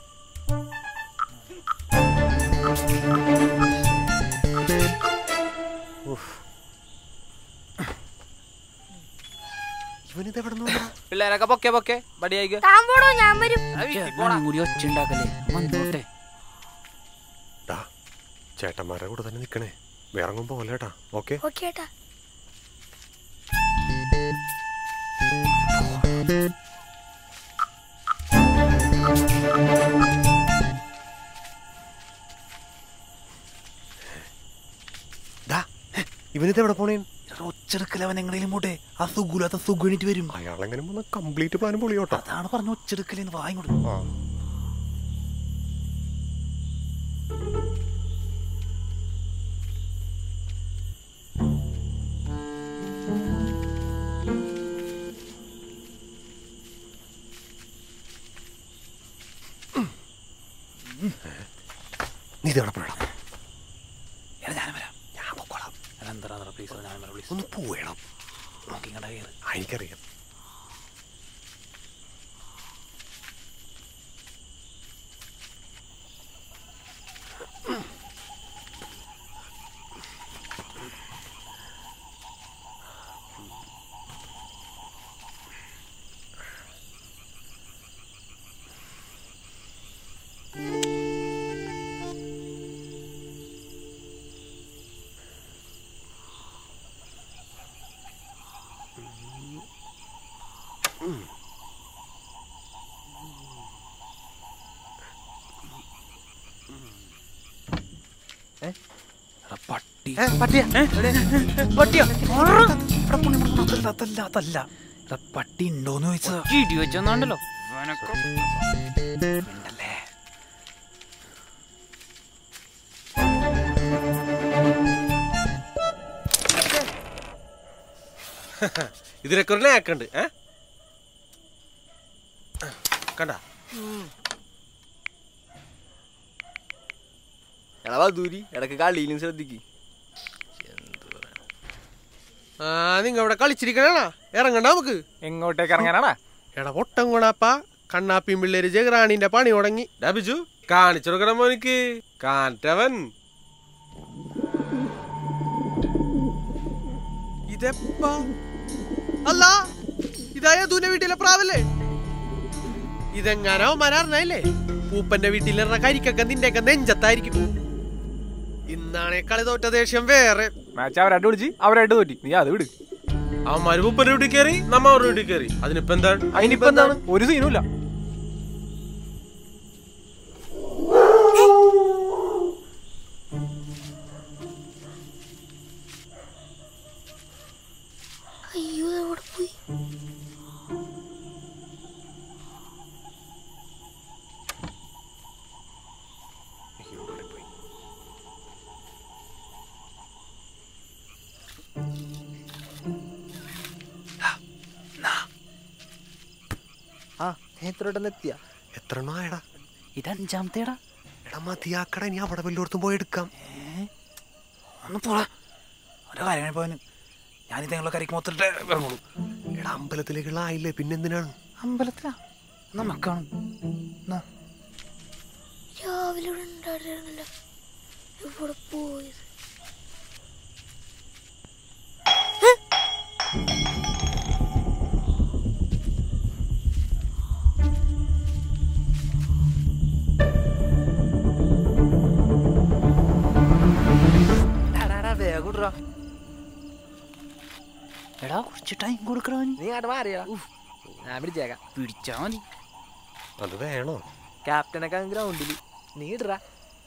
ഇവനിത് എവിടെ നിന്ന് പിള്ളേരൊക്കെ പൊക്കെ പൊക്കെ ബടിയായിക്ക് താൻ പോടോ ഞാൻ വരും കൂടി ഒച്ച ഉണ്ടാക്കല്ലേ വന്നോട്ടെ ചേട്ടന്മാരുടെ കൂടെ തന്നെ നിക്കണേ വേറങ്ങും പോലേട്ടാ ഓക്കെ ഓക്കെ ഏട്ടാ ഇവനിത് എവിടെ പോണേ ഒച്ചെടുക്കല അവൻ എങ്ങനെയും പോട്ടെ ആ സുഖൂലാത്ത സുഖണിട്ട് വരും അയാളെങ്ങനെ വന്ന് കംപ്ലീറ്റ് പ്ലാൻ പൊളിയോട്ടോ അതാണ് പറഞ്ഞ ഒച്ചെടുക്കലെന്ന് വാങ്ങി ആ നീ ഇത് എവിടെ പോയടാ ഞാൻ വരാം ഞാൻ പൊക്കോളാം എന്താ പ്ലീസ് ഞാൻ വരാം പ്ലീസ് ഒന്ന് പോവേണം നോക്കി ഇങ്ങോട്ട് കയറി ആ, എനിക്കറിയാം പട്ടി പട്ടിയാ പട്ടിയോ അതല്ല അതല്ല എടാ, പട്ടി ഉണ്ടോന്ന് ചോദിച്ചതാ ചീട്ടി വെച്ചോന്നുണ്ടല്ലോ ഇതിനൊക്കെ ഒരു നേക്കുണ്ട് ഏ കണ്ട എടാ വധൂരി ഇടക്ക് കളിയിലും ശ്രദ്ധിക്ക് ആ നിങ്ങ ഇവിടെ കളിച്ചിരിക്കണാ ഇറങ്ങണ്ട നമുക്ക് എങ്ങോട്ടേക്ക് ഇറങ്ങാനാടാ എടാ പൊട്ടം കൂടാപ്പ കണ്ണാപ്പിയും പിള്ളേര് ജഗറാണിന്റെ പണി തുടങ്ങി ഡാ ബിജു കാണിച്ചു കൊടുക്കണം മോനിക്ക് കാറ്റവൻ ഇതെപ്പാ അല്ല ഇതായ ദൂന വീട്ടിലെ പ്രാവല്ലേ ഇതെങ്ങാനോ മനാറിനല്ലേ പൂപ്പന്റെ വീട്ടിലിറ കരിക്കൊക്കെ നിന്റെയൊക്കെ നെഞ്ചത്തായിരിക്കും ഇന്നാണേ കളി തോറ്റ ദേഷ്യം വേറെ മാച്ച് അവരായിട്ട് വിളിച്ച് അവരായിട്ട് തോറ്റി നീ അത് വിട് അവന്മാര് പൂപ്പന്റെ വീട്ടിൽ കയറി നമ്മ അവരുടെ വീട്ടിൽ കയറി അതിനിപ്പോ എന്താണ് അതിനിപ്പോ എന്താണ് ഒരു സീനും ഇല്ല അയ്യോ എവിടെ പോയി ആ എത്ര പെട്ടെന്ന് എത്തിയ എത്ര എണ്ണം ആയടാ ഇത് അഞ്ചാമത്തേടാ എടാ മതിയാക്കട ഇനി അവിടെ വല്ലോടത്തും പോയി എടുക്കാം ഒന്ന് പോടാ ഓരോ കാര്യങ്ങൾ പോയന് ഞാനിത് ഞങ്ങളെ കറിക്ക് മൊത്തിട്ട് ഇറങ്ങുള്ളൂ എടാ അമ്പലത്തിലേക്കുള്ള ആയില്ലേ പിന്നെന്തിനാണ് അമ്പലത്തിലാ നമുക്കാണ് രാവിലെ ഇവിടെ ഉണ്ടായിരുന്നല്ലോ എവിടെ പോയത് വേഗം ഇടറാ. എടാ കുറച്ച് ടൈം കൊടുക്കണ നീ അങ്ങോട്ട് മാറിയാ ഞാൻ പിടിച്ചേക്കാം പിടിച്ചാ മതി അത് വേണോ ക്യാപ്റ്റനൊക്കെ ഗ്രൗണ്ടിൽ നീ ഇടറാ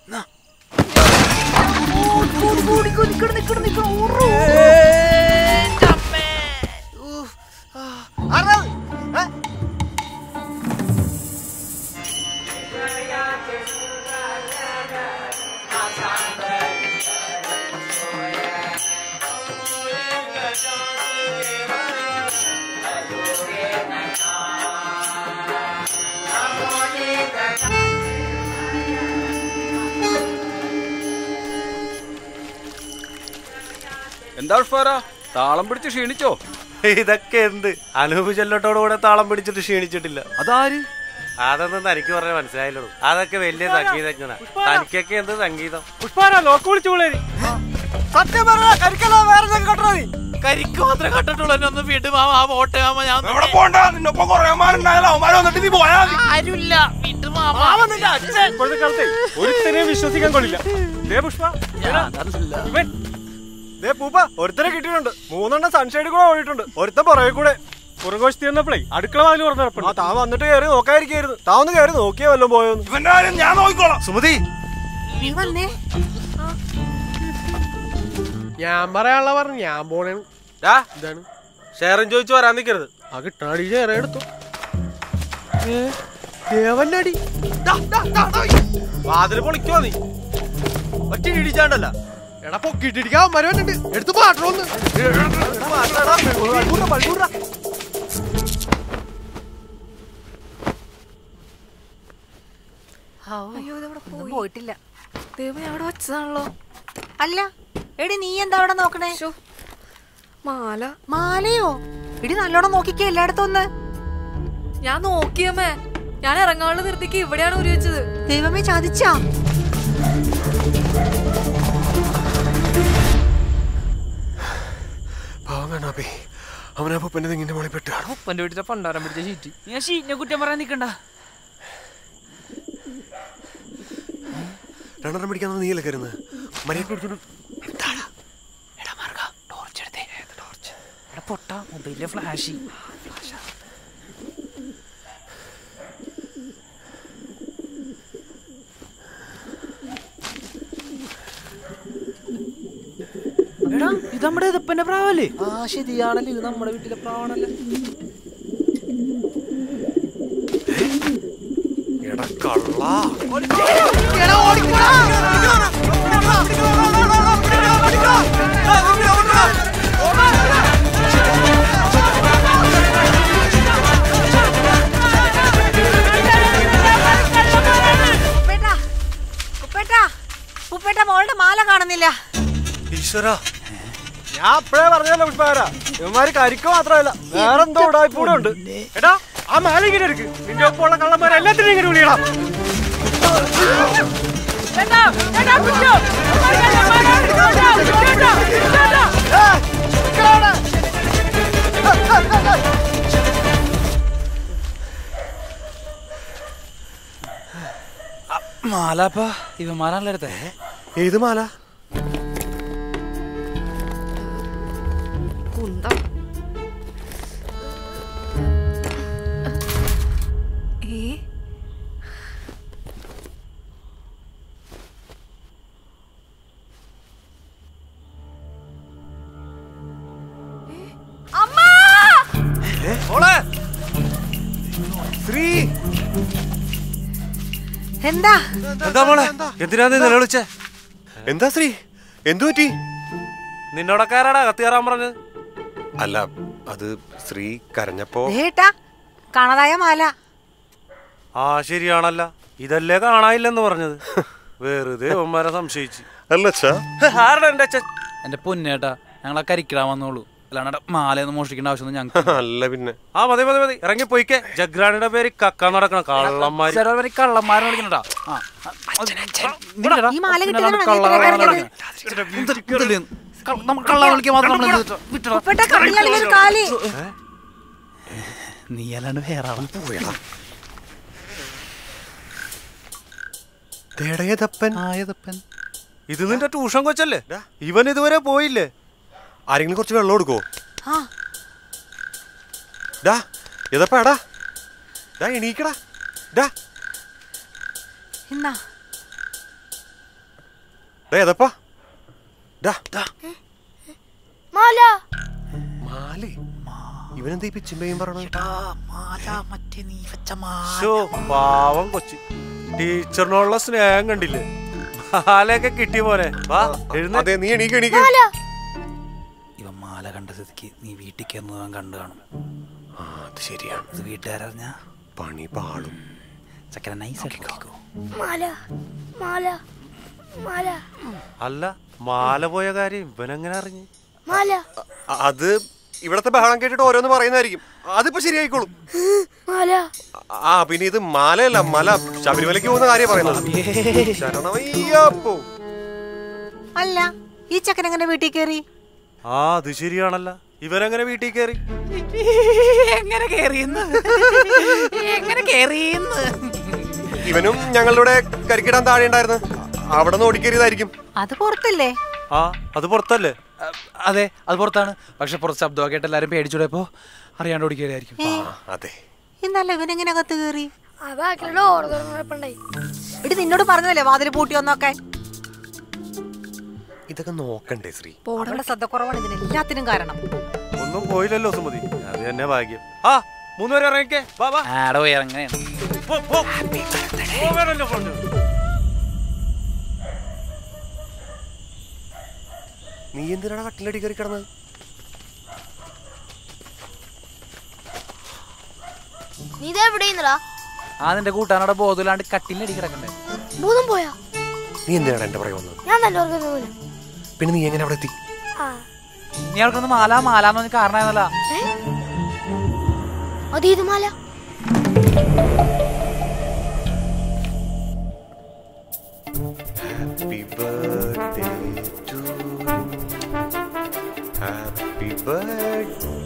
എന്താ ഉൾഫാറ താളം പിടിച്ച് ക്ഷീണിച്ചോ ഇതൊക്കെ എന്ത് അനൂപ് ചെല്ലട്ടോട് കൂടെ താളം പിടിച്ചിട്ട് ക്ഷീണിച്ചിട്ടില്ല അതാര് അതൊന്നും തനിക്ക് പറഞ്ഞ മനസ്സിലായല്ലോ അതൊക്കെ വലിയ സംഗീതജ്ഞനാ തനിക്കൊക്കെ എന്ത് സംഗീതം പുഷ്പാര ലോക്ക് വിളിച്ചു പോളേരി സത്യം പറഞ്ഞ കരിക്കല വേറെ കെട്ടണ നീ കരിക്ക് മാത്രമേ കണ്ടിട്ടുള്ളൂ എന്നെ ഒന്ന് വീണ്ടും മാമ ആ പോട്ടെ മാമ ഞാൻ എവിടെ പോണ്ട നിന്നൊപ്പം കുറെ അമ്മാരുണ്ടായാലോ അവന്മാര് വന്നിട്ട് നീ പോയാ മതി. ആരുമില്ല വീണ്ടും മാമ ഇപ്പോഴത്തെ കാലത്തെ ഒരുത്തനെ വിശ്വസിക്കാൻ കൊള്ളില്ല ദേ പുഷ്പ എടാ, ഇവൻ ദേ പൂപ്പ ഒരുത്തനെ കിട്ടിയിട്ടുണ്ട് മൂന്നെണ്ണം സൺഷൈഡ് കൂടെ ഓടിയിട്ടുണ്ട് ഒരുത്തൻ പുറകെ കൂടെ പുറകോശത്തി വന്നപ്പോഴേ അടുക്കള വാതിൽ ആ തുറന്നിറപ്പുണ്ട് താൻ വന്നിട്ട് കയറി നോക്കാതിരിക്കായിരുന്നു താൻ ഒന്ന് കയറി നോക്കിയാ വല്ലതും പോയോന്ന് ഇവന്റെ കാര്യം ഞാൻ നോക്കിക്കോളാം സുമതി നീ വന്നേ ഞാൻ പറയാനുള്ള പറഞ്ഞു ഞാൻ പോണേണ് എന്താണ് ഷെയറും ചോദിച്ചു വരാൻ നിൽക്കരുത് ആ കിട്ടണടി ഷെയർ എടുത്തു ദേവന്നടി വാതിൽ പൊളിക്കോ നീ ഒറ്റ ഇടിച്ചാണ്ടല്ല എടാ പൊക്കിട്ടിരിക്കാൻ മരവന്നുണ്ട് എടുത്ത് പാട്ടണമെന്ന് അയ്യോ ഇതെവിടെ പോയി പോയിട്ടില്ല ദൈവമേ അവിടെ വെച്ചതാണല്ലോ അല്ല എടി നീ എന്താ അവിടെ നോക്കണേ മാല മാലയോ എടി നല്ലോണം നോക്കിക്കേ എല്ലായിടത്തും ഒന്ന് ഞാൻ നോക്കിയമ്മേ ഞാൻ ഇറങ്ങാനുള്ള നിർത്തിക്ക് ഇവിടെയാണ് ഉരി വെച്ചത് ദൈവമേ ചതിച്ചാ പാവം വേണാപ്പേ അവനാ പൂപ്പന്റെ തെങ്ങിന്റെ മുകളിൽ പെട്ടാണ് ഉപ്പന്റെ വീട്ടിലെ പണ്ടാരം പിടിച്ച ഷീറ്റ് ഞാൻ ഷീറ്റിനെ കുറ്റം പറയാൻ നിൽക്കണ്ട രണ്ടെണ്ണം പിടിക്കാൻ നീയല്ലേ കയറുന്നത് മര്യാദ കൊടുത്തോണ്ട് എടാ മാർഗ ടോർച്ച് എടുത്തേ ടോർച്ച് എടാ പൊട്ട മൊബൈലിലെ ഫ്ലാഷ് എടാ ഇത് നമ്മുടെ ഇതപ്പന്റെ പ്രാവല്ലേ ആ ശരിയാണല്ലോ ഇത് നമ്മുടെ വീട്ടിലെ പ്രാവണല്ലേ എടാ കള്ളാ കുപ്പേട്ടാ കുപ്പേട്ടാ കുപ്പേട്ടാ മോളുടെ മാല കാണുന്നില്ല ഈശ്വര ഞാൻ അപ്പഴേ പറഞ്ഞല്ലോ പുഷ്പാര ഇവന്മാര് കരിക്ക് മാത്രമല്ല വേറെ എന്തോ ഉടായ്പൂടെ ഉണ്ട് എടാ ആ മാല ഇങ്ങനെ എടുക്ക് നിന്റെ ഒപ്പമുള്ള കള്ളന്മാരെ എല്ലാത്തിനും ഇങ്ങനെ വിളിയടാ മാലാപ്പ ഇവന്മാരാണല്ലോ എടുത്തേ ഏത് മാല കുന്തം ഏ ശ്രീ എന്താ എന്താ മോളെ എന്തിനാ നീ നിലവിളിച്ചേ എന്താ ശ്രീ എന്തു പറ്റി നിന്നോടൊക്കാരാടാ കത്തിയാറാൻ പറഞ്ഞത് അല്ല അത് ശ്രീ കരഞ്ഞപ്പോ ഏട്ടാ കാണാതായ മാല ആ ശരിയാണല്ല ഇതല്ലേ കാണാനില്ലെന്ന് പറഞ്ഞത് വെറുതെ അവന്മാരെ സംശയിച്ച് അല്ലച്ചാ ആരുടെ എന്റെ അച്ഛൻ എന്റെ പൊന്നേട്ടാ ഞങ്ങളെ കരിക്കിടാൻ വന്നോളൂ അല്ലാണ്ട് മാലയൊന്നും മോഷ്ടിക്കേണ്ട ആവശ്യമൊന്നും ഞങ്ങൾക്ക് അല്ല പിന്നെ ആ മതി മതി മതി ഇറങ്ങി പോയിക്കേ ജഗ്രാണിയുടെ പേര് കക്കാൻ നടക്കണം കള്ളന്മാര് ചിലവര് കള്ളന്മാരെ വിളിക്കണട്ടാ ആ, ആ, നിങ്ങളെടാ, ഈ മാല പിന്നെ കിട്ടിയതാണ് കള്ളനെ നീ ഇത്ര വിളിക്കണേ. എന്ത് ഇതില്? ക- നമുക്ക് കള്ളനെ വിളിക്കാൻ മാത്രം നമ്മൾ എന്ത് ചെയ്തിട്ടാ? വിട്ടടാ. ഉപ്പേട്ട കണ്ണിലല്ലെങ്കിൽ ഒരു കാലി നീ അല്ലാണ്ട് വേറെ ആളെ പോയടാ തേടയതപ്പൻ ആയതപ്പൻ ഇത് നിന്റെ ട്യൂഷൻ കൊച്ചല്ലേ ഇവൻ ഇതുവരെ പോയില്ലേ ആരെങ്കിലും കുറച്ച് വെള്ളം കൊടുക്കോ ആ ഡാ എതപ്പാടാ ഡാ എണീക്കടാ ഡാ എന്നാ ഡാ എതപ്പാ ഡാ മാല മാലേ ഇവനെന്താ ഈ പിച്ചിമ്പയും പറഞ്ഞത് ശോ, പാവം കൊച്ചു ടീച്ചറിനോടുള്ള സ്നേഹം കണ്ടില്ലേ മാലയൊക്കെ കിട്ടി മോനെ വാ എഴുന്നേ അതെ നീ എണീക്ക് എണീക്ക് ഇവൻ മാല കണ്ട സ്ഥിതിക്ക് നീ വീട്ടിൽ കയറുന്നവൻ കണ്ടു കാണും ആ അത് ശരിയാണ് ഇത് വീട്ടുകാരറിഞ്ഞ പണി പാളും ചക്കര നൈസായിട്ട് നോക്കിക്കോ മാല മാല മാല അല്ല മാല പോയ കാര്യം ഇവനെങ്ങനെ അറിഞ്ഞു മാല അ- അത് ഇവിടത്തെ ബഹളം കേട്ടിട്ട് ഓരോന്ന് പറയുന്നതായിരിക്കും അതിപ്പോ ശരിയായിക്കോളും മാല ആ പിന്നെ ഇത് മാലയല്ല മല ശബരിമലയ്ക്ക് പോകുന്ന കാര്യം പറയുന്നത് ശരണമയ്യപ്പോ അല്ല ഈ ചക്കൻ എങ്ങനെ വീട്ടിൽ കയറി ആ അത് ശരിയാണല്ല ഇവനെങ്ങനെ വീട്ടിൽ കയറി എങ്ങനെ കേറിയെന്ന് എങ്ങനെ കേറിയെന്ന് ഇവനും ഞങ്ങളുടെ കരിക്കിടാൻ താഴെ ഉണ്ടായിരുന്നു അവിടെ നിന്ന് ഓടിക്കേറിയതായിരിക്കും അത് പുറത്തല്ലേ ആ അത് പുറത്തല്ലേ അതെ അത് പുറത്താണ് പക്ഷെ പുറത്ത് ശബ്ദമൊക്കെ ആയിട്ട് എല്ലാരും പേടിച്ചോടപ്പോ അറിയാണ്ട് ഓടിക്കുകയായിരിക്കും അതെ ഇന്നല്ല ഇവനെങ്ങനെ അകത്ത് കയറി ആ ബാക്കിലുള്ള ഓർഡർ തുറന്നപ്പോണ്ടായി ഇടി നിന്നോട് പറഞ്ഞതല്ലേ വാതിൽ പൂട്ടി വന്നോക്കാൻ ഇതൊക്കെ നോക്കണ്ടേ ശ്രീ അവളുടെ ശ്രദ്ധക്കുറവാണ് ഇതിന് എല്ലാത്തിനും കാരണം ഒന്നും പോയില്ലല്ലോ സുമതി അത് തന്നെ ഭാഗ്യം ആ മൂന്നുപേരെ ഇറങ്ങിക്കേ വാ വാ ആടോ എങ്ങനെയാണ് പോ, പോ. പോകാനല്ലോ പറഞ്ഞു നീ എന്തിനാണ് കട്ടിലടി കയറി കിടന്നത് നീ ഇത് എവിടെയെന്നടാ ആ നിന്റെ കൂട്ടാനോടെ ബോധമില്ലാണ്ട് കട്ടിലടി കിടക്കണ്ടേ ബോധം പോയാ നീ എന്തിനാണ് എന്റെ പുറകെ വന്നത് ഞാൻ തന്നെ ഓർക്കുന്ന പോലെ പിന്നെ നീ എങ്ങനെ അവിടെ എത്തി ആ നീ അവർക്കൊന്ന് മാല മാല എന്ന് പറഞ്ഞ കാരണമായിരുന്നല്ല അത് ഇത് മാല Happy birthday to you. Happy birthday.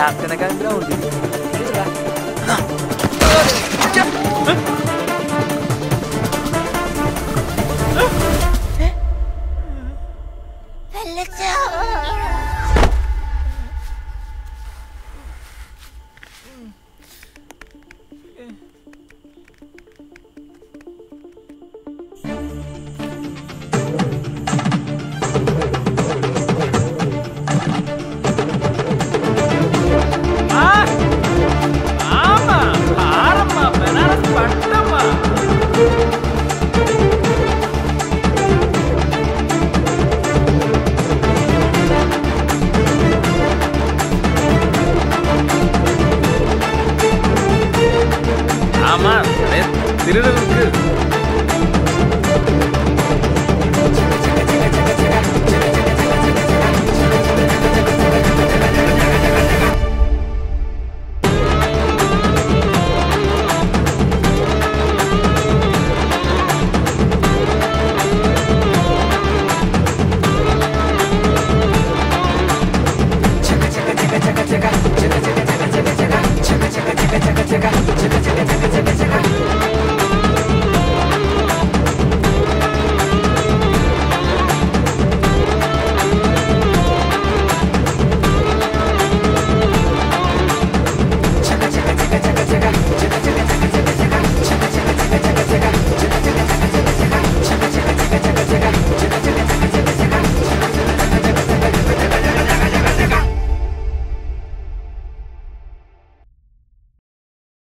ക്യാപ്റ്റനൊക്കെ ഗ്രൗണ്ടിൽ ஆமா திருடனுக்கு